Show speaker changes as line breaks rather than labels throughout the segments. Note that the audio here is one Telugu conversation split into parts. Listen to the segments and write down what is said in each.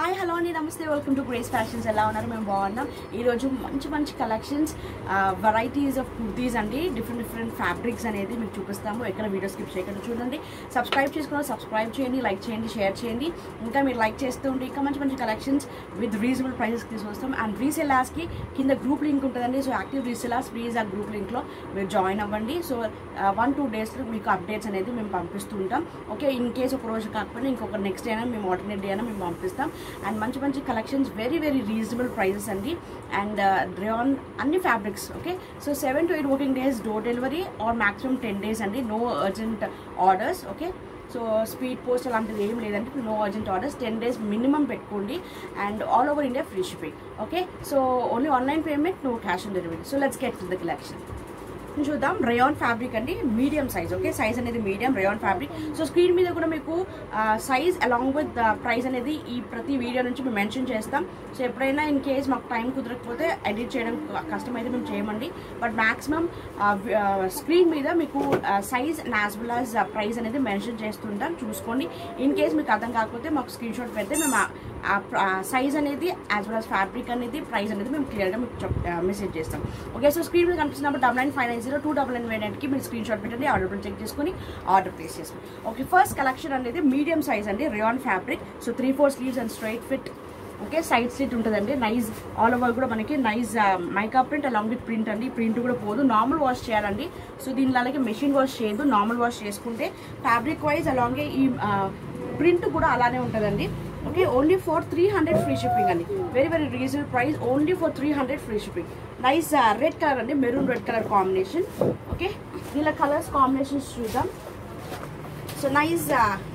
హాయ్ హలో అండి నమస్తే వెల్కమ్ టు గ్రేస్ ఫ్యాషన్స్ ఎలా ఉన్నారు మేము బాగున్నాం ఈరోజు మంచి మంచి కలెక్షన్స్ వెరైటీస్ ఆఫ్ కుర్తీస్ అండి డిఫరెంట్ డిఫరెంట్ ఫ్యాబ్రిక్స్ అనేది మీకు చూపిస్తాము ఎక్కడ వీడియో స్కిప్ చేయకుండా చూడండి సబ్స్క్రైబ్ చేసుకున్న సబ్స్క్రైబ్ చేయండి లైక్ చేయండి షేర్ చేయండి ఇంకా మీరు లైక్ చేస్తూ ఉంటే ఇంకా మంచి మంచి కలెక్షన్స్ విత్ రీజనబుల్ ప్రైసెస్ తీసుకొస్తాం అండ్ రీసెలార్స్కి కింద గ్రూప్ లింక్ ఉంటుందండి సో యాక్టివ్ రీసెలార్స్ ప్లీజ్ ఆ గ్రూప్ లింక్లో మీరు జాయిన్ అవ్వండి సో వన్ టూ డేస్లో మీకు అప్డేట్స్ అనేది మేము పంపిస్తూ ఉంటాం ఓకే ఇన్ కేస్ ఒక రోజు కాకపోయినా ఇంకొక నెక్స్ట్ డే అయినా మేము ఆల్టర్నేట్ డే అయినా మేము పంపిస్తాం అండ్ మంచి మంచి collections very very reasonable prices అండి అండ్ డ్రాన్ అన్ని fabrics okay so seven to eight working days door delivery or maximum ten days అండి no urgent orders okay so speed post అలాంటిది ఏం లేదంటే no urgent orders ten days minimum పెట్టుకోండి and all over India free shipping okay so only online payment no cash on delivery so let's get to the collection చూద్దాం రేయాన్ ఫ్యాబ్రిక్ అండి మీడియం సైజ్ ఓకే సైజ్ అనేది medium rayon fabric so screen మీద కూడా మీకు సైజ్ అలాంగ్ విత్ పరైస్ అనేది ఈ ప్రతి వీడియో నుంచి మేము మెన్షన్ చేస్తాం సో ఎప్పుడైనా ఇన్ కేస్ మాకు టైం కుదరకపోతే ఎడిట్ చేయడం కష్టం అయితే మేము చేయమండి బట్ మ్యాక్సిమం స్క్రీన్ మీద మీకు size and as well as price అనేది మెన్షన్ చేస్తుంటాం చూసుకోండి ఇన్ కేస్ మీకు అర్థం కాకపోతే మాకు స్క్రీన్ షాట్ పెడితే మేము సైజ్ అనేది యాజ్ వెల్ యాజ్ ఫ్యాబ్రిక్ అనేది ప్రైస్ అనేది మేము క్లియర్గా మీకు చెప్ మెసేజ్ చేస్తాం ఓకే సో స్క్రీన్ మీద కనిపిస్తున్నప్పుడు double nine five nine zero two double nine నైన్కి మీరు స్క్రీన్ షాట్ పెట్టండి ఆర్డర్ చెక్ చేసుకుని ఆర్డర్ ప్లేస్ చేసుకోండి ఓకే ఫస్ట్ కలెక్షన్ అనేది మీడియం సైజ్ అండి rayon fabric so three four sleeves and straight fit okay side slit ఉంటుందండి నైస్ ఆల్ ఓవర్ కూడా మనకి nice mica print along with print అండి ప్రింట్ కూడా పోదు నార్మల్ వాష్ చేయాలండి సో దీనిలో అలాగే మెషిన్ వాష్ చేయదు నార్మల్ వాష్ చేసుకుంటే ఫ్యాబ్రిక్ వైజ్ అలాగే ఈ ప్రింట్ కూడా అలానే ఉంటుందండి okay only for three hundred free shipping అండి very very reasonable price only for three hundred free shipping nice red colour అండి maroon red colour combination okay దీనిలో కలర్స్ కాంబినేషన్స్ చూద్దాం so nice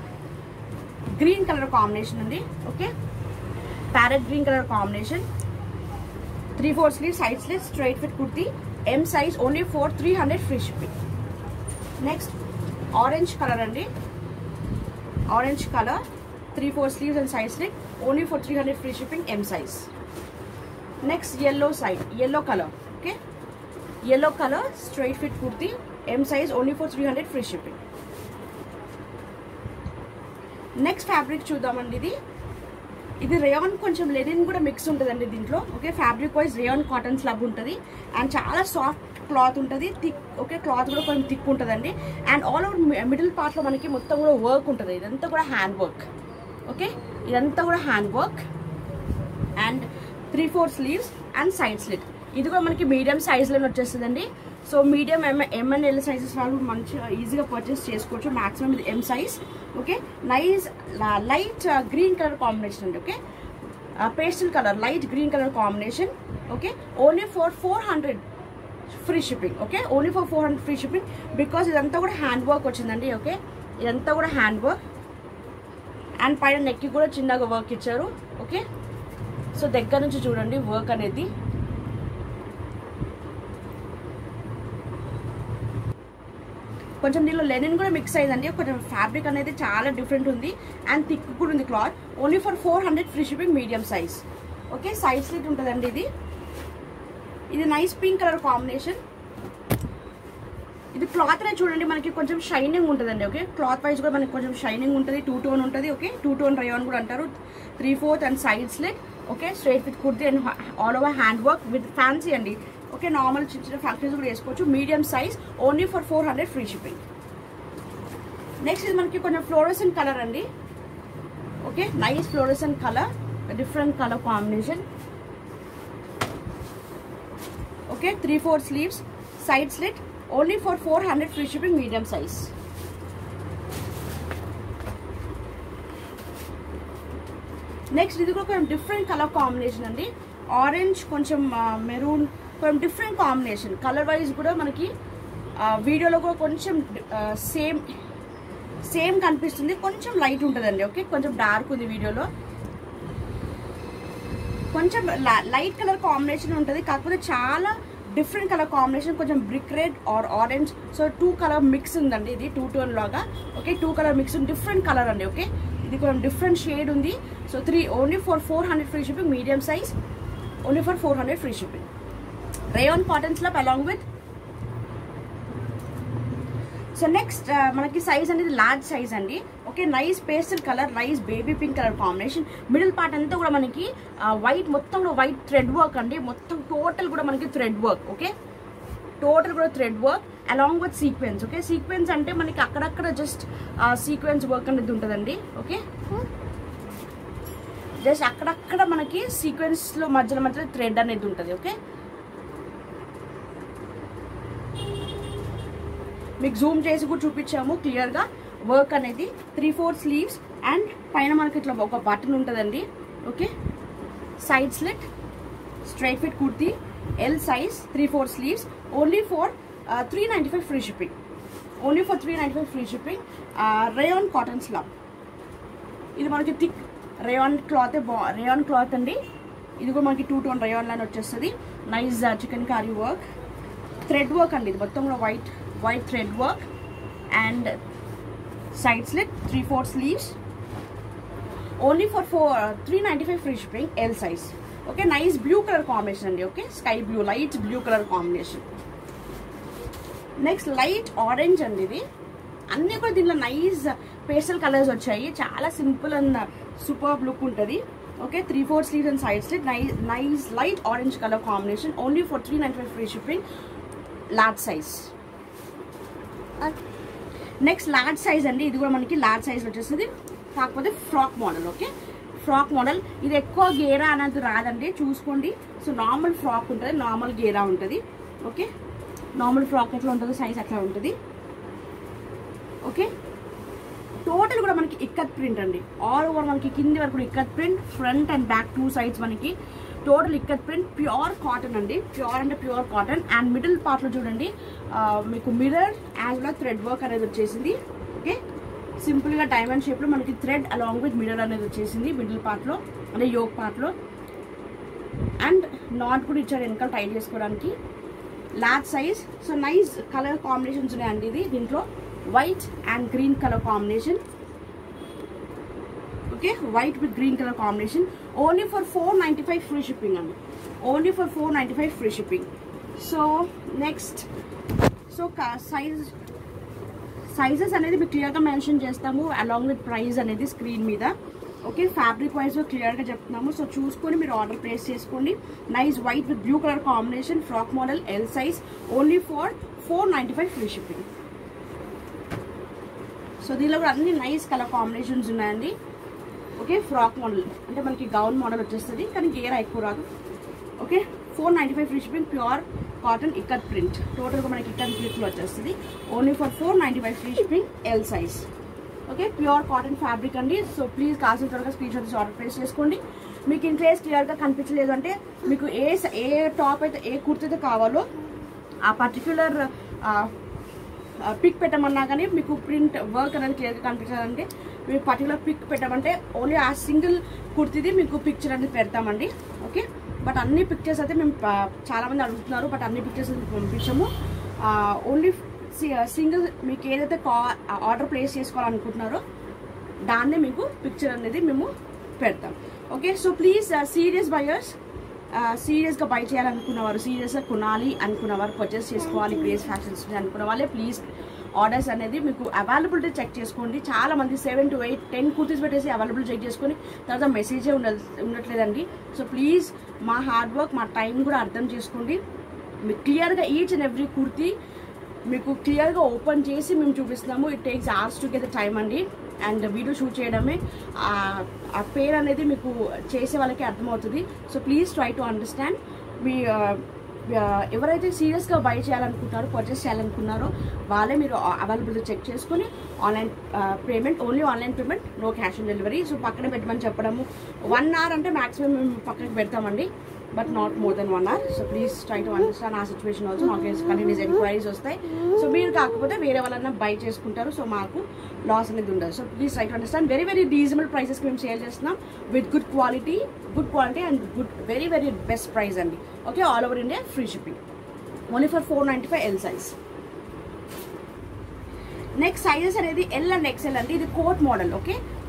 green colour combination ఉంది okay parrot green colour combination three four sleeve side sleeve straight fit kurti M size only for three hundred free shipping next orange colour అండి orange colour three four sleeves and side sleeve only for three hundred free shipping M size next yellow side yellow colour okay yellow colour straight fit kurti M size only for three hundred free shipping next fabric చూద్దామండి ఇది ఇది రేయాన్ కొంచెం లెనిన్ కూడా మిక్స్ ఉంటుందండి దీంట్లో okay fabric wise rayon cotton slub ఉంటుంది అండ్ చాలా సాఫ్ట్ క్లాత్ ఉంటుంది థిక్ ఓకే క్లాత్ కూడా కొంచెం థిక్ ఉంటుందండి అండ్ ఆల్ ఓవర్ మిడిల్ పార్ట్లో మనకి మొత్తం కూడా వర్క్ ఉంటుంది ఇదంతా కూడా హ్యాండ్ వర్క్ ఓకే ఇదంతా కూడా hand work and three four sleeves and side slit ఇది కూడా మనకి మీడియం సైజ్లోనే వచ్చేస్తుందండి so medium M M N L sizes వాళ్ళు మంచిగా ఈజీగా పర్చేస్ చేసుకోవచ్చు మాక్సిమం ఇది M size okay nice light green colour combination అండి okay pastel colour light green colour combination okay only for four hundred free shipping okay only for four hundred free shipping because ఇదంతా కూడా హ్యాండ్ వర్క్ వచ్చిందండి ఓకే ఇదంతా కూడా హ్యాండ్ వర్క్ అండ్ పైన నెక్కి కూడా చిన్నగా వర్క్ ఇచ్చారు ఓకే సో దగ్గర నుంచి చూడండి వర్క్ అనేది కొంచెం దీనిలో లెనిన్ కూడా మిక్స్ అయిందండి కొంచెం ఫ్యాబ్రిక్ అనేది చాలా డిఫరెంట్ ఉంది అండ్ థిక్ కూడా ఉంది cloth only for four hundred free shipping medium size okay size slit ఉంటుందండి ఇది ఇది నైస్ పింక్ కలర్ కాంబినేషన్ ఇది క్లాత్ అనేది చూడండి మనకి కొంచెం షైనింగ్ ఉంటుందండి ఓకే క్లాత్ వైజ్ కూడా మనకి కొంచెం షైనింగ్ ఉంటుంది టూ టోన్ ఉంటుంది ఓకే టూ టోన్ రయాన్ కూడా అంటారు three fourth and side slit okay straight with kurti and all over hand work with fancy అండి ఓకే నార్మల్ చిన్న చిన్న ఫ్యాక్టరీస్ కూడా వేసుకోవచ్చు medium size only for four hundred free shipping next ఇది మనకి కొంచెం ఫ్లోరసెంట్ కలర్ అండి okay nice fluorescent colour different colour combination okay three four sleeves side slit only for four hundred free shipping medium size next ఇది కూడా కొంచెం డిఫరెంట్ కలర్ కాంబినేషన్ అండి ఆరెంజ్ కొంచెం మెరూన్ కొంచెం డిఫరెంట్ కాంబినేషన్ కలర్ వైజ్ కూడా మనకి వీడియోలో కూడా కొంచెం సేమ్ సేమ్ కనిపిస్తుంది కొంచెం లైట్ ఉంటుందండి ఓకే కొంచెం డార్క్ ఉంది వీడియోలో కొంచెం లైట్ కలర్ కాంబినేషన్ ఉంటుంది కాకపోతే చాలా డిఫరెంట్ కలర్ కాంబినేషన్ కొంచెం brick red or orange so two colour mix ఉందండి ఇది టూ టోన్ లాగా okay two colour mix different colour అండి ఓకే ఇది కొంచెం డిఫరెంట్ షేడ్ ఉంది so three only for four hundred free shipping medium size only for four hundred free shipping rayon cotton slub along with so next మనకి సైజ్ అనేది లార్జ్ సైజ్ అండి okay okay nice pastel colour nice baby pink colour combination middle part అంతా కూడా మనకి వైట్ మొత్తం కూడా వైట్ థ్రెడ్ వర్క్ అండి మొత్తం టోటల్ కూడా మనకి థ్రెడ్ వర్క్ ఓకే టోటల్ కూడా thread work along with sequence okay sequence అంటే మనకి అక్కడక్కడ జస్ట్ సీక్వెన్స్ వర్క్ అనేది ఉంటుందండి ఓకే జస్ట్ అక్కడక్కడ మనకి సీక్వెన్స్లో మధ్యలో మధ్యలో థ్రెడ్ అనేది ఉంటుంది ఓకే మీకు జూమ్ చేసి కూడా చూపించాము క్లియర్గా వర్క్ అనేది త్రీ ఫోర్ స్లీవ్స్ అండ్ పైన మనకి ఇట్లా ఒక బటన్ ఉంటుందండి okay side slit straight fit kurti L size three four sleeves only for three ninety five free shipping only for three ninety five free shipping rayon cotton slab ఇది మనకి థిక్ రేయాన్ క్లాత్ బా రేయాన్ క్లాత్ అండి ఇది కూడా మనకి టూ టోన్ రేయాన్ లైన్ వచ్చేస్తుంది nice chikankari work thread work అండి ఇది మొత్తం కూడా white white thread work and side slit three four sleeves only for four three ninety five free shipping L size okay nice blue colour combination అండి okay sky blue light blue colour combination next light orange అండి ఇది అన్నీ కూడా దీనిలో నైస్ పేస్టల్ కలర్స్ వచ్చాయి చాలా సింపుల్ అండ్ సూపర్ లుక్ ఉంటుంది okay three four sleeves and side sleeve nice nice light orange colour combination only for three ninety five free shipping large size next large size అండి ఇది కూడా మనకి లార్జ్ సైజ్ వచ్చేస్తుంది కాకపోతే frock model okay frock model ఇది ఎక్కువ గేరా అనేది రాదండి చూసుకోండి సో నార్మల్ ఫ్రాక్ ఉంటుంది నార్మల్ గేరా ఉంటుంది ఓకే నార్మల్ ఫ్రాక్ ఎట్లా ఉంటుందో సైజ్ అట్లా ఉంటుంది ఓకే టోటల్ కూడా మనకి ఇక్కత్ ప్రింట్ అండి ఆల్ ఓవర్ మనకి కింది వరకు కూడా ikat print front and back two sides మనకి total ikat print pure cotton అండి ప్యూర్ అంటే ప్యూర్ కాటన్ అండ్ మిడిల్ పార్ట్లో చూడండి ఆ, మీకు mirror as well thread work అనేది వచ్చేసింది ఓకే సింపుల్గా డైమండ్ షేప్లో మనకి థ్రెడ్ అలాంగ్ విత్ మిర్రర్ అనేది వచ్చేసింది మిడిల్ పార్ట్లో అంటే యోగ్ పార్ట్లో అండ్ నాట్ కూడా ఇచ్చారు వెనకాల టైట్ చేసుకోవడానికి large size so nice colour combinations ఉన్నాయండి ఇది దీంట్లో white and green colour combination okay white with green colour combination only for four ninety five free shipping అండి only for four ninety five free shipping so next so size sizes అనేది మీకు క్లియర్గా మెన్షన్ చేస్తాము అలాంగ్ విత్ ప్రైస్ అనేది స్క్రీన్ మీద ఓకే ఫ్యాబ్రిక్ వైజ్ క్లియర్గా చెప్తున్నాము సో చూసుకొని మీరు ఆర్డర్ ప్లేస్ చేసుకోండి nice white with blue colour combination frock model L size only for four ninety five free shipping so దీనిలో కూడా అన్ని నైస్ కలర్ కాంబినేషన్స్ ఉన్నాయండి ఓకే ఫ్రాక్ మోడల్ అంటే మనకి గౌన్ మోడల్ వచ్చేస్తుంది కానీ గేరా ఎక్కువ రాదు okay four ninety five free shipping pure cotton ikat print టోటల్గా మనకి ఇక్కత్ ప్రింట్లో వచ్చేస్తుంది only for four ninety five free shipping L size okay pure cotton fabric అండి సో ప్లీజ్ కాసిన త్వరగా స్క్రీన్ షాట్ ఆర్డర్ ప్లేస్ చేసుకోండి మీకు ఇన్ కేస్ క్లియర్గా కనిపించలేదు అంటే మీకు ఏ స- ఏ టాప్ అయితే ఏ కుర్తి అయితే కావాలో ఆ పర్టిక్యులర్ పిక్ పెట్టమన్నా కానీ మీకు ప్రింట్ వర్క్ అనేది క్లియర్గా కనిపించాలంటే మీకు పర్టికులర్ పిక్ పెట్టమంటే ఓన్లీ ఆ సింగిల్ కుర్తిది మీకు పిక్చర్ అనేది పెడతామండి ఓకే బట్ అన్ని పిక్చర్స్ అయితే మేము ప- చాలా మంది అడుగుతున్నారు బట్ అన్ని పిక్చర్స్ పంపించము ఓన్లీ సింగిల్ మీకు ఏదైతే కా ఆర్డర్ ప్లేస్ చేసుకోవాలనుకుంటున్నారో దాన్నే మీకు పిక్చర్ అనేది మేము పెడతాం okay so please serious buyers సీరియస్గా బై చేయాలనుకున్నవారు సీరియస్గా కొనాలి అనుకున్నవారు పర్చేస్ చేసుకోవాలి గ్రేస్ ఫ్యాషన్స్ అనుకున్న వాళ్ళే ప్లీజ్ ఆర్డర్స్ అనేది మీకు అవైలబిలిటీ చెక్ చేసుకోండి చాలా మంది seven to eight ten kurtis పెట్టేసి అవైలబుల్ చెక్ చేసుకొని తర్వాత మెసేజే ఉండ ఉండట్లేదండి సో ప్లీజ్ మా హార్డ్ వర్క్ మా టైం కూడా అర్థం చేసుకోండి మీకు క్లియర్గా ఈచ్ అండ్ ఎవ్రీ కుర్తీ మీకు క్లియర్గా ఓపెన్ చేసి మేము చూపిస్తున్నాము it takes hours to get time అండి అండ్ వీడియో షూట్ చేయడమే ఆ- ఆ పేరు అనేది మీకు చేసే వాళ్ళకి అర్థమవుతుంది so please try to understand మీ ఆ, ఆ, ఎవరైతే సీరియస్గా బై చేయాలనుకుంటారో పర్చేస్ చేయాలనుకున్నారో వాళ్ళే మీరు అవైలబిలిటీ చెక్ చేసుకొని online payment only online payment no cash on delivery so పక్కన పెట్టమని చెప్పడము వన్ అవర్ అంటే మాక్సిమం మేము పక్కన పెడతామండి but not more than one hour so please try to understand ఆ సిచ్యువేషన్ ఆల్సో మాకు కంటిన్యూస్ ఎంక్వైరీస్ వస్తాయి సో మీరు కాకపోతే వేరే వాళ్ళన్నా బై చేసుకుంటారు సో మాకు లాస్ అనేది ఉండదు so please try to understand very very reasonable ప్రైసెస్కి మేము సేల్ చేస్తున్నాం with good quality good quality and good very very best price అండి okay all over India free shipping only for four ninety five L size next sizes అనేది ఎల్ అండ్ ఎక్సెల్ అండి ఇది coat model okay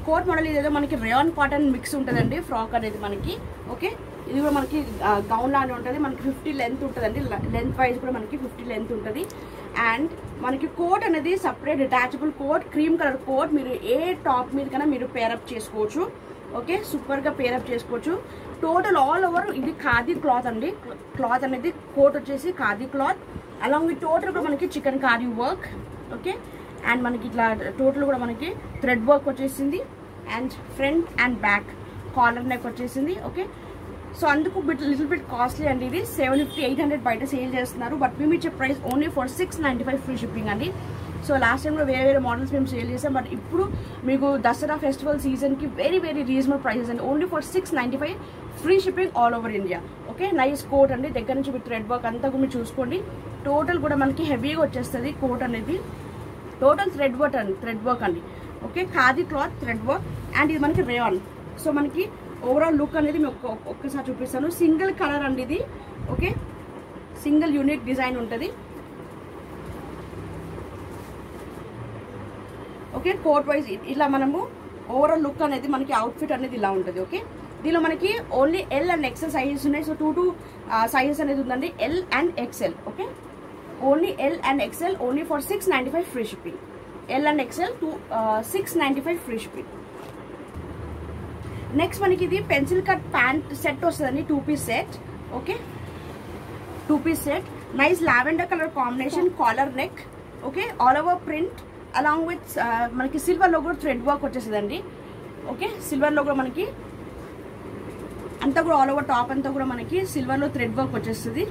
coat model ఇదేదో మనకి రేయాన్ కాటన్ మిక్స్ ఉంటుందండి ఫ్రాక్ అనేది మనకి ఓకే ఇది కూడా మనకి గౌన్ లానే ఉంటుంది మనకి ఫిఫ్టీ లెంత్ ఉంటుందండి లెంత్ వైజ్ కూడా మనకి ఫిఫ్టీ లెంత్ ఉంటుంది అండ్ మనకి కోట్ అనేది separate detachable coat cream colour coat మీరు ఏ టాప్ మీద కన్నా మీరు పేరప్ చేసుకోవచ్చు ఓకే సూపర్గా పేరప్ చేసుకోవచ్చు టోటల్ ఆల్ ఓవర్ ఇది ఖాదీ క్లాత్ అండి క్లాత్ అనేది కోట్ వచ్చేసి khadi cloth along with total కూడా మనకి chikan khadi work okay and మనకి ఇట్లా టోటల్ కూడా మనకి థ్రెడ్ వర్క్ వచ్చేసింది and front and back collar neck వచ్చేసింది ఓకే సో అందుకు బిట్ లిటిల్ బిట్ కాస్ట్లీ అండి ఇది సెవెన్ ఫిఫ్టీ ఎయిట్ హండ్రెడ్ బయట సేల్ చేస్తున్నారు బట్ మేము ఇచ్చే price only for six ninety five free shipping అండి సో లాస్ట్ టైంలో వేరే వేరే మోడల్స్ మేము సేల్ చేసాం బట్ ఇప్పుడు మీకు దసరా ఫెస్టివల్ సీజన్కి వెరీ వెరీ రీజనబుల్ ప్రైసెస్ అండి only for six ninety five free shipping all over India okay nice coat అండి దగ్గర నుంచి మీరు థ్రెడ్ వర్క్ అంతా కూడా మీరు చూసుకోండి టోటల్ కూడా మనకి హెవీగా వచ్చేస్తుంది కోట్ అనేది టోటల్ థ్రెడ్ వర్క్ అండి థ్రెడ్ వర్క్ అండి okay khadi cloth thread work and ఇది మనకి రేయాన్ సో మనకి ఓవరాల్ లుక్ అనేది మీకు ఒక్క- ఒక్కసారి చూపిస్తాను సింగిల్ కలర్ అండి ఇది ఓకే సింగిల్ యూనిక్ డిజైన్ ఉంటుంది ఓకే కోట్ వైజ్ ఇలా మనము ఓవరాల్ లుక్ అనేది మనకి అవుట్ఫిట్ అనేది ఇలా ఉంటుంది ఓకే దీనిలో మనకి only L and XL sizes ఉన్నాయి సో టూ టూ సైజెస్ అనేది ఉందండి L and XL okay only L and XL only for six ninety five free shipping L and XL to six ninety five free shipping next మనకి ఇది పెన్సిల్ కట్ ప్యాంట్ సెట్ వస్తుందండి two piece set okay two piece set nice lavender colour combination collar neck okay all over print along with మనకి సిల్వర్ లో కూడా థ్రెడ్ వర్క్ వచ్చేసిందండి ఓకే సిల్వర్ లో కూడా మనకి అంతా కూడా ఆల్ ఓవర్ టాప్ అంతా కూడా మనకి సిల్వర్ లో థ్రెడ్ వర్క్ వచ్చేస్తుంది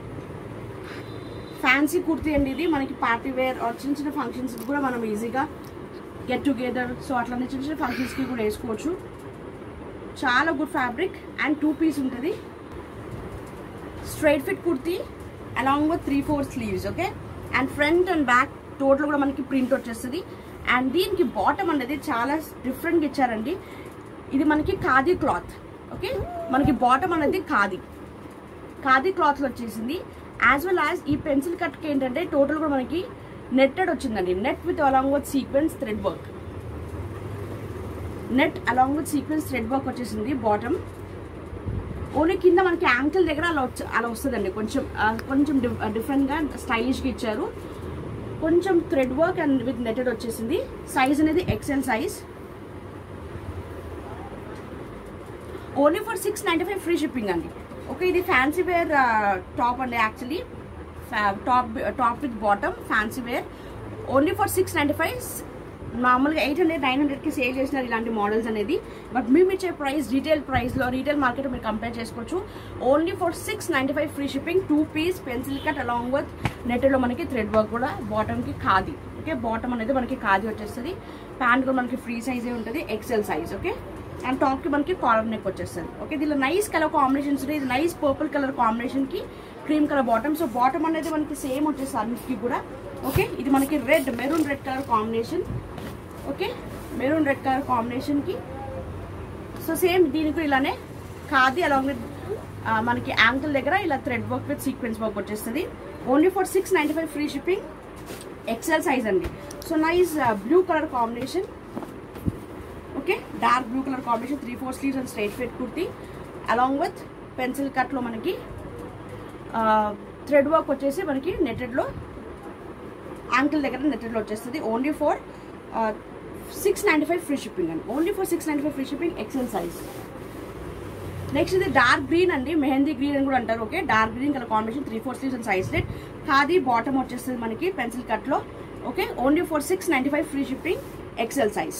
ఫ్యాన్సీ కుర్తీ అండి ఇది మనకి పార్టీ వేర్ ఆర్ చిన్న చిన్న ఫంక్షన్స్ కూడా మనం ఈజీగా గెట్ టుగెదర్ సో అట్లానే చిన్న చిన్న ఫంక్షన్స్కి కూడా వేసుకోవచ్చు చాలా good fabric and two piece ఉంటుంది straight fit kurti along with three four sleeves okay and front and back total కూడా మనకి ప్రింట్ వచ్చేస్తుంది అండ్ దీనికి బాటమ్ అనేది చాలా డిఫరెంట్గా ఇచ్చారండి ఇది మనకి ఖాదీ క్లాత్ ఓకే మనకి బాటమ్ అనేది ఖాదీ ఖాదీ క్లాత్లో వచ్చేసింది యాజ్ వెల్ యాజ్ ఈ పెన్సిల్ కట్కి ఏంటంటే టోటల్ కూడా మనకి నెట్టెడ్ వచ్చిందండి net with along with sequence thread work net along with sequence thread work వచ్చేసింది బాటమ్ ఓన్లీ కింద మనకి యాంకిల్ దగ్గర అలా వచ్చి అలా వస్తుందండి కొంచెం ఆ, కొంచెం డిఫ్- డిఫరెంట్గా స్టైలిష్గా ఇచ్చారు కొంచెం thread work and with netted వచ్చేసింది సైజ్ అనేది XL size only for six ninety five free shipping అండి ఓకే ఇది ఫ్యాన్సీ వేర్ టాప్ అండి actually top top with bottom fancy wear only for six ninety five నార్మల్గా ఎయిట్ హండ్రెడ్ నైన్ హండ్రెడ్కి సేల్ చేసినారు ఇలాంటి మోడల్స్ అనేది బట్ మేము ఇచ్చే ప్రైస్ రీటైల్ ప్రైస్లో రీటైల్ మార్కెట్ మీరు కంపేర్ చేసుకోవచ్చు only for six ninety five free shipping two piece pencil cut along with నెట్లో మనకి థ్రెడ్ వర్క్ కూడా బాటమ్కి ఖాదీ ఓకే బాటమ్ అనేది మనకి ఖాదీ వచ్చేస్తుంది ప్యాంట్ కూడా మనకి ఫ్రీ సైజే ఉంటుంది ఎక్సెల్ సైజ్ ఓకే అండ్ టాప్కి మనకి కాలర్ నెక్ వచ్చేస్తుంది ఓకే దీనిలో నైస్ కలర్ కాంబినేషన్స్ ఉన్నాయి ఇది నైస్ పర్పుల్ కలర్ కాంబినేషన్కి cream colour bottom so bottom అనేది మనకి సేమ్ వచ్చేస్తుంది అన్నిటికి కూడా ఓకే ఇది మనకి red maroon red colour combination okay maroon red colour కాంబినేషన్కి సో సేమ్ దీనికి ఇలానే ఖాదీ అలాంగ్ విత్ మనకి యాంకిల్ దగ్గర ఇలా thread work with sequence work వచ్చేస్తుంది only for six ninety five free shipping XL size అండి so nice blue colour combination okay dark blue colour combination three four sleeves and straight fit kurti along with pencil కట్లో మనకి థ్రెడ్ వర్క్ వచ్చేసి మనకి నెట్టెడ్లో యాంకిల్ దగ్గర నెట్టెడ్లో వచ్చేస్తుంది only for six ninety five free shipping అండి only for six ninety five free shipping XL size next ఇది డార్క్ గ్రీన్ అండి మెహందీ గ్రీన్ అని కూడా అంటారు okay dark green colour combination three four sleeves and size net khadi bottom వచ్చేస్తుంది మనకి పెన్సిల్ కట్లో okay only for six ninety five free shipping XL size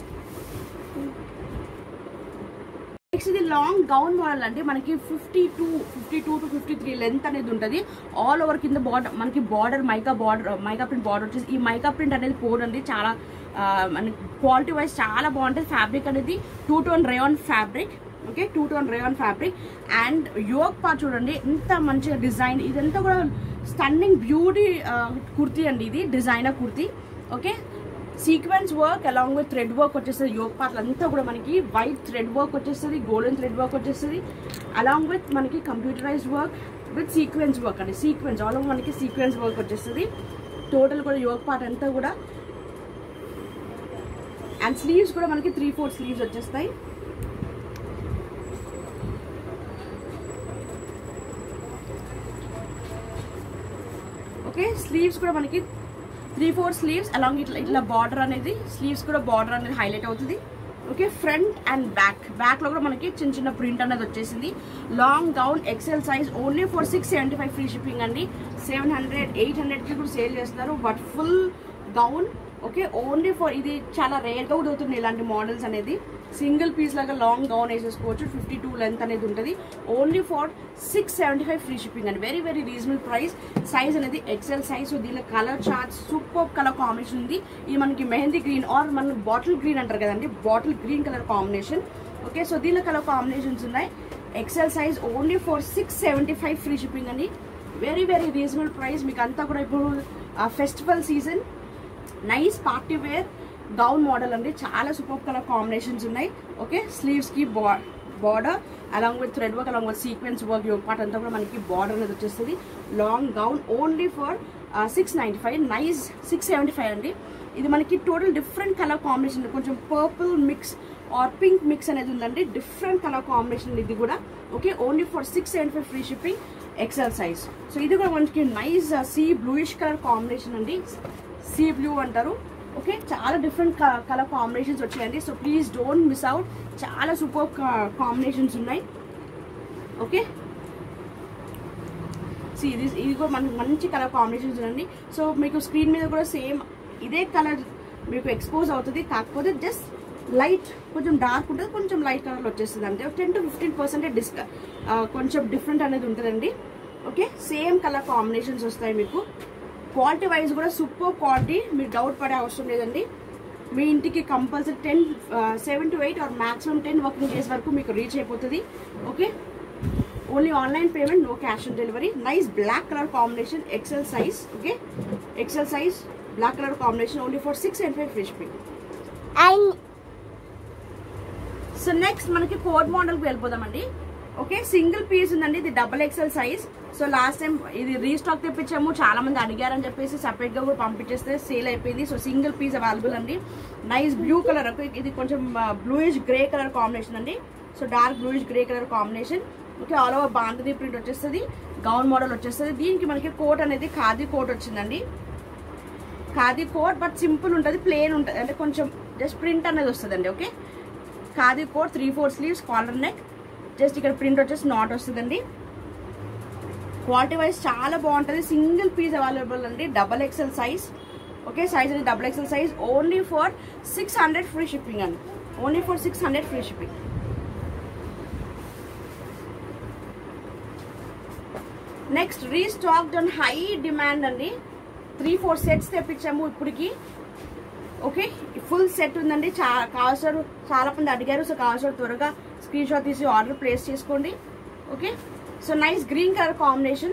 next ఇది లాంగ్ గౌన్ మోడల్ అండి మనకి fifty two fifty two to fifty three length అనేది ఉంటుంది ఆల్ ఓవర్ కింద బార్డర్ మనకి border mica border mica print border వచ్చేసి ఈ మైకా ప్రింట్ అనేది పోడండి చాలా ఆ, మనకి క్వాలిటీ వైజ్ చాలా బాగుంటుంది ఫ్యాబ్రిక్ అనేది two tone rayon fabric okay two tone rayon fabric and yoke part చూడండి ఎంత మంచిగా డిజైన్ ఇదంతా కూడా స్టన్నింగ్ బ్యూటీ కుర్తీ అండి ఇది designer kurti okay sequence work along with thread work వచ్చేస్తుంది యోగ్ పార్ట్లు అంతా కూడా మనకి వైట్ థ్రెడ్ వర్క్ వచ్చేస్తుంది గోల్డెన్ థ్రెడ్ వర్క్ వచ్చేస్తుంది అలాంగ్ విత్ మనకి computerised work with sequence work అండి సీక్వెన్స్ ఆల్ ఓవర్ మనకి సీక్వెన్స్ వర్క్ వచ్చేస్తుంది టోటల్ కూడా యోగ్ పార్ట్ అంతా కూడా అండ్ స్లీవ్స్ కూడా మనకి త్రీ ఫోర్ స్లీవ్స్ వచ్చేస్తాయి ఓకే స్లీవ్స్ కూడా మనకి త్రీ ఫోర్ స్లీవ్స్ అలాంగ్ ఇట్లా ఇట్లా బార్డర్ అనేది స్లీవ్స్ కూడా బార్డర్ అనేది హైలైట్ అవుతుంది okay front and back back లో కూడా మనకి చిన్న చిన్న ప్రింట్ అనేది వచ్చేసింది long gown XL size only for six seventy five free shipping అండి సెవెన్ హండ్రెడ్ ఎయిట్ హండ్రెడ్కి కూడా సేల్ చేస్తున్నారు but full gown okay only for ఇది చాలా రేర్గా కూడా అవుతుంది ఇలాంటి మోడల్స్ అనేది సింగిల్ పీస్ లాగా లాంగ్ గౌన్ వేసేసుకోవచ్చు ఫిఫ్టీ టూ లెంత్ అనేది ఉంటుంది only for six seventy five free shipping అండి very very reasonable price size అనేది ఎక్సెల్ సైజ్ సో దీనిలో colour chart super colour combination ఉంది ఇది మనకి మెహందీ గ్రీన్ ఆర్ మన బాటిల్ గ్రీన్ అంటారు కదండి bottle green colour combination okay so దీనిలో కలర్ కాంబినేషన్స్ ఉన్నాయి XL size only for six seventy five free shipping అండి వెరీ వెరీ రీజనబుల్ ప్రైస్ మీకు అంతా కూడా ఇప్పుడు festival season nice party wear gown model అండి చాలా సూపర్ కలర్ కాంబినేషన్స్ ఉన్నాయి ఓకే స్లీవ్స్ కి border along with thread work along with sequence work yoke part అంతా కూడా మనకి బార్డర్ అనేది వచ్చేస్తుంది long gown only for six ninety five nice six seventy five అండి ఇది మనకి టోటల్ డిఫరెంట్ కలర్ కాంబినేషన్ కొంచెం purple mix or pink mix అనేది ఉందండి డిఫరెంట్ కలర్ కాంబినేషన్ ఇది కూడా okay only for six seventy five free shipping XL size so ఇది కూడా మనకి nice sea bluish colour combination అండి సీ బ్లూ అంటారు ఓకే చాలా డిఫరెంట్ కలర్ కాంబినేషన్స్ వచ్చాయండి so please don't miss out చాలా సూపర్ కాంబినేషన్స్ ఉన్నాయి ఓకే సో ఇది ఇది కూడా మనకి మంచి కలర్ కాంబినేషన్స్ ఉన్నాయండి సో మీకు స్క్రీన్ మీద కూడా సేమ్ ఇదే కలర్ మీకు ఎక్స్పోజ్ అవుతుంది కాకపోతే జస్ట్ లైట్ కొంచెం డార్క్ ఉంటుంది కొంచెం లైట్ కలర్లో వచ్చేస్తుంది అంతే టెన్ టు ఫిఫ్టీన్ పర్సెంటేజ్ డిస్క కొంచెం డిఫరెంట్ అనేది ఉంటుందండి ఓకే సేమ్ కలర్ కాంబినేషన్స్ వస్తాయి మీకు క్వాలిటీ వైజ్ కూడా సూపర్ క్వాలిటీ మీరు డౌట్ పడే అవసరం లేదండి మీ ఇంటికి compulsory ten seven to eight or maximum ten working days వరకు మీకు రీచ్ అయిపోతుంది okay only online payment no cash on delivery nice black colour combination XL size okay XL size black colour combination only for six and five free shipping
and
so next మనకి కోడ్ మోడల్కి వెళ్ళిపోదామండి ఓకే సింగిల్ పీస్ ఉందండి ఇది double XL size so last time ఇది రీస్టాక్ తెప్పించాము చాలా మంది అడిగారని చెప్పేసి separate గా కూడా పంపించేస్తే సేల్ అయిపోయింది సో సింగిల్ పీస్ అవైలబుల్ అండి నైస్ బ్లూ కలర్ ఇది కొంచెం బ్లూయిష్ గ్రే కలర్ కాంబినేషన్ అండి so dark bluish grey colour combination okay all over bandhani print వచ్చేస్తుంది గౌన్ మోడల్ వచ్చేస్తుంది దీనికి మనకి కోట్ అనేది ఖాదీ కోట్ వచ్చిందండి ఖాదీ కోట్ బట్ సింపుల్ ఉంటుంది ప్లేన్ ఉంటుంది అంటే కొంచెం జస్ట్ ప్రింట్ అనేది వస్తుందండి okay khadi coat three four sleeves collar neck just ఇక్కడ ప్రింట్ వచ్చేసి నాట్ వస్తుందండి క్వాలిటీ వైజ్ చాలా బాగుంటుంది సింగిల్ పీస్ అవైలబుల్ అండి double XL size okay size అనేది double XL size only for six hundred free shipping అండి only for six hundred free shipping next restocked and high demand అండి త్రీ ఫోర్ సెట్స్ తెప్పించాము ఇప్పటికి ఓకే ఫుల్ సెట్ ఉందండి చా కావాల్సిన చాలా మంది అడిగారు సో కావాల్సిన త్వరగా స్క్రీన్ షాట్ తీసి ఆర్డర్ ప్లేస్ చేసుకోండి okay so nice green colour combination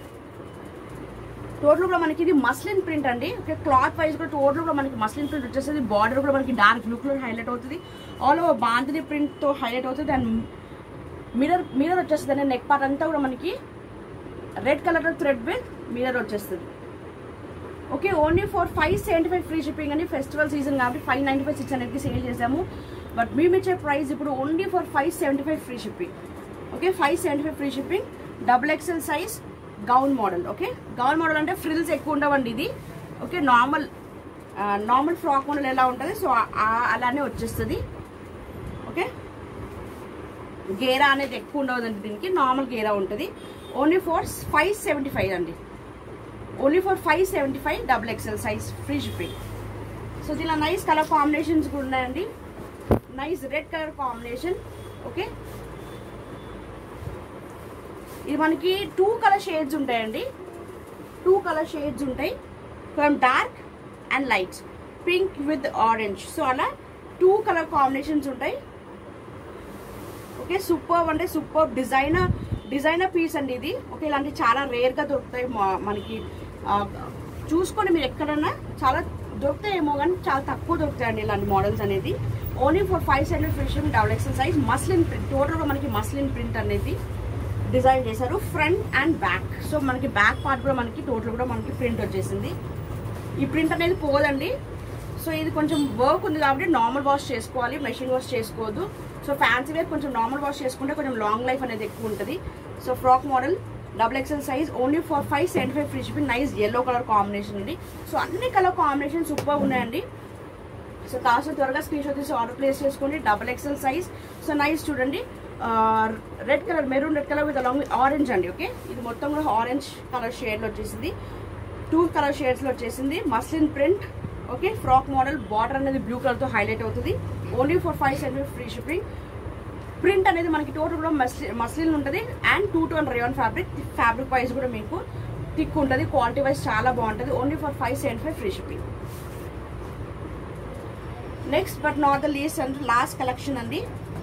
total కూడా మనకి ఇది మస్లిన్ ప్రింట్ అండి ఓకే క్లాత్ వైజ్ కూడా టోటల్ కూడా మనకి మస్లిన్ ప్రింట్ వచ్చేస్తుంది బార్డర్ కూడా మనకి డార్క్ బ్లూ కలర్ హైలైట్ అవుతుంది ఆల్ ఓవర్ బాంధని ప్రింట్ తో హైలైట్ అవుతుంది అండ్ మిరర్ మిరర్ వచ్చేస్తుంది అండి నెక్ పార్ట్ అంతా కూడా మనకి red colour thread with mirror వచ్చేస్తుంది okay only for five seventy five free shipping అని ఫెస్టివల్ సీజన్ కాబట్టి ఫైవ్ నైంటీ ఫైవ్ సిక్స్ హండ్రెడ్కి సేల్ చేసాము బట్ మేము ఇచ్చే ప్రైస్ ఇప్పుడు only for five seventy five free shipping okay five seventy five free shipping double XL size gown model okay gown model అంటే ఫ్రిల్స్ ఎక్కువ ఉండవండి ఇది okay normal normal frock model ఎలా ఉంటుంది సో అలానే వచ్చేస్తుంది ఓకే గేరా అనేది ఎక్కువ ఉండవదండి దీనికి నార్మల్ గేరా ఉంటుంది only for five seventy five అండి only for five seventy five double XL size free shipping so దీనిలో నైస్ కలర్ కాంబినేషన్స్ కూడా ఉన్నాయండి nice red colour combination okay ఇది మనకి టూ కలర్ షేడ్స్ ఉంటాయండి టూ కలర్ షేడ్స్ ఉంటాయి from dark and lights pink with orange so అలా టూ కలర్ కాంబినేషన్స్ ఉంటాయి ఓకే సూపర్ అంటే సూపర్ డిజైనర్ డిజైనర్ పీస్ అండి ఇది ఓకే ఇలాంటి చాలా రేర్ గా దొరుకుతాయి మా- మనకి ఆ, చూసుకొని మీరు ఎక్కడన్నా చాలా దొరుకుతాయేమో కానీ చాలా తక్కువ దొరుకుతాయండి ఇలాంటి మోడల్స్ అనేది only for five hundred fresh double XL size muslin print టోటల్గా మనకి మస్లిన్ ప్రింట్ అనేది డిజైన్ చేశారు ఫ్రంట్ అండ్ బ్యాక్ సో మనకి బ్యాక్ పార్ట్ కూడా మనకి టోటల్ కూడా మనకి ప్రింట్ వచ్చేసింది ఈ ప్రింట్ అనేది పోదండి సో ఇది కొంచెం వర్క్ ఉంది కాబట్టి నార్మల్ వాష్ చేసుకోవాలి మెషిన్ వాష్ చేసుకోవద్దు సో ఫ్యాన్సీ వేర్ కొంచెం నార్మల్ వాష్ చేసుకుంటే కొంచెం లాంగ్ లైఫ్ అనేది ఎక్కువ ఉంటుంది so frock model double XL size only for five seventy five free shipping nice yellow colour combination ఉంది సో అన్ని కలర్ కాంబినేషన్ సూపర్ ఉన్నాయండి సో కావాల్సిన త్వరగా స్క్రీన్ షాట్ తీసి ఆర్డర్ ప్లేస్ చేసుకోండి double XL size so nice చూడండి red colour maroon red colour with along with orange అండి ఓకే ఇది మొత్తం కూడా ఆరెంజ్ కలర్ షేడ్లో వచ్చేసింది టూ కలర్ షేడ్స్లో వచ్చేసింది muslin print okay frock model border అనేది బ్లూ కలర్తో హైలైట్ అవుతుంది only for five seventy free shipping print అనేది మనకి టోటల్ కూడా మస్లి మస్లిన్ ఉంటుంది and two tone rayon fabric fabric wise కూడా మీకు థిక్ ఉంటుంది క్వాలిటీ వైజ్ చాలా బాగుంటుంది only for five seventy five free shipping next but not the least and last collection అండి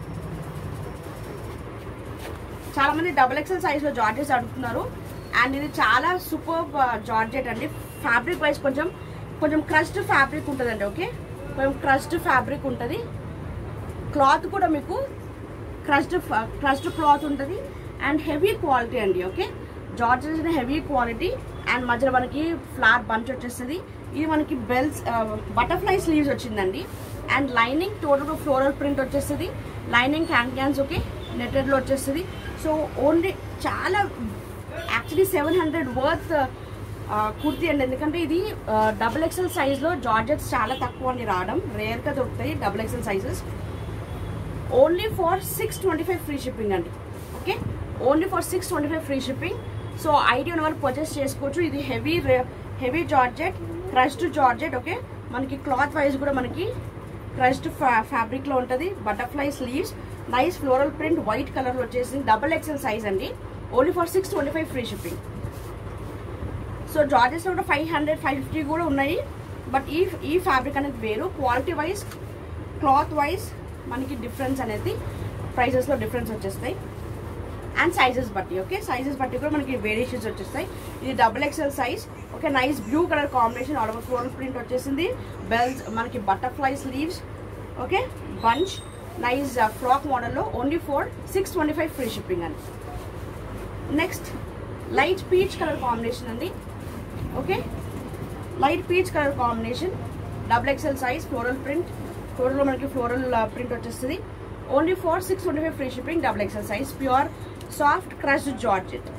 చాలా మంది డబుల్ ఎక్సెల్ సైజ్ లో జార్జెస్ అడుగుతున్నారు అండ్ ఇది చాలా సూపర్ జార్జెట్ అండి ఫ్యాబ్రిక్ వైజ్ కొంచెం కొంచెం క్రష్డ్ ఫ్యాబ్రిక్ ఉంటుందండి ఓకే కొంచెం క్రష్డ్ ఫ్యాబ్రిక్ ఉంటుంది క్లాత్ కూడా మీకు క్రష్డ్ క్రష్డ్ క్లాత్ ఉంటుంది అండ్ హెవీ క్వాలిటీ అండి okay georgette heavy quality and మధ్యలో మనకి ఫ్లాట్ బంచ్ వచ్చేస్తుంది ఇది మనకి బెల్స్ బటర్ఫ్లై స్లీవ్స్ వచ్చిందండి and lining total floral print వచ్చేస్తుంది లైనింగ్ క్యాన్ క్యాన్స్ ఓకే నెట్టెడ్లో వచ్చేస్తుంది సో ఓన్లీ చాలా actually seven hundred worth kurti అండి ఎందుకంటే ఇది డబుల్ ఎక్సెల్ సైజ్లో జార్జెట్స్ చాలా తక్కువ అండి రావడం రేర్గా దొరుకుతాయి double XL sizes only for six twenty five free shipping అండి okay only for six twenty five free shipping so idea ఉన్న వాళ్ళు పర్చేస్ చేసుకోవచ్చు ఇది heavy heavy georgette crushed georgette okay మనకి క్లాత్ వైజ్ కూడా మనకి క్రష్డ్ ఫ్యాబ్రిక్లో ఉంటుంది butterfly sleeves nice floral print white కలర్లో వచ్చేసింది డబుల్ ఎక్సెల్ సైజ్ అండి only for six twenty five free shipping so జార్జెస్లో కూడా ఫైవ్ హండ్రెడ్ ఫైవ్ ఫిఫ్టీ కూడా ఉన్నాయి బట్ ఈ ఈ ఫ్యాబ్రిక్ అనేది వేరు క్వాలిటీ వైజ్ క్లాత్ వైజ్ మనకి డిఫరెన్స్ అనేది ప్రైసెస్లో డిఫరెన్స్ వచ్చేస్తాయి అండ్ సైజెస్ బట్టి ఓకే సైజెస్ బట్టి కూడా మనకి వేరియేషన్స్ వచ్చేస్తాయి ఇది double XL size okay nice blue colour combination all over floral print వచ్చేసింది బెల్స్ మనకి butterfly sleeves okay bunch nice frock మోడల్లో only four six twenty five free shipping అండి next light peach colour combination అండి okay light peach colour combination double XL size floral print ఫ్లోరల్లో మనకి ఫ్లోరల్ ప్రింట్ వచ్చేస్తుంది only four six twenty five free shipping double XL size pure soft crushed georgette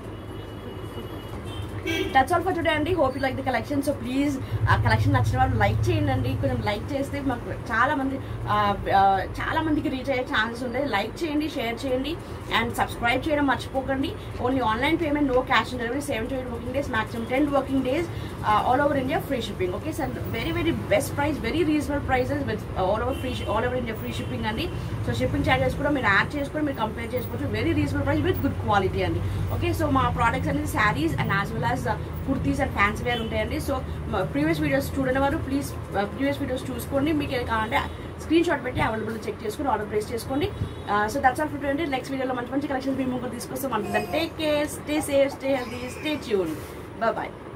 that's all for today అండి hope you like the collection so please ఆ కలెక్షన్ నచ్చిన వాళ్ళు లైక్ చేయండి అండి కొంచెం లైక్ చేస్తే మాకు చాలా మంది ఆ, ఆ, చాలా మందికి రీచ్ అయ్యే ఛాన్సెస్ ఉంటాయి లైక్ చేయండి షేర్ చేయండి అండ్ సబ్స్క్రైబ్ చేయడం మర్చిపోకండి only online payment no cash on delivery seven to eight working days maximum ten working days all over India free shipping okay sir very very best price very reasonable prices with all over free all over India free shipping అండి సో షిప్పింగ్ ఛార్జెస్ కూడా మీరు యాడ్ చేసుకొని మీరు కంపేర్ చేసుకోవచ్చు very reasonable price with good quality అండి ఓకే సో మా ప్రోడక్ట్స్ అనేది saris and as well as kurtis and fancy wear ఉంటాయండి సో ప్రీవియస్ వీడియోస్ చూడని వారు ప్లీజ్ ప్రీవియస్ వీడియోస్ చూసుకోండి మీకు ఏది కావాలంటే స్క్రీన్ షాట్ పెట్టి అవైలబుల్ చెక్ చేసుకుని ఆర్డర్ ప్లేస్ చేసుకోండి సో దట్స్ ఆల్ ఫర్ అండి నెక్స్ట్ వీడియోలో మంచి మంచి కలెక్షన్స్ మీ ముందు తీసుకొస్తాం అంటే take care stay safe stay healthy stay tune bye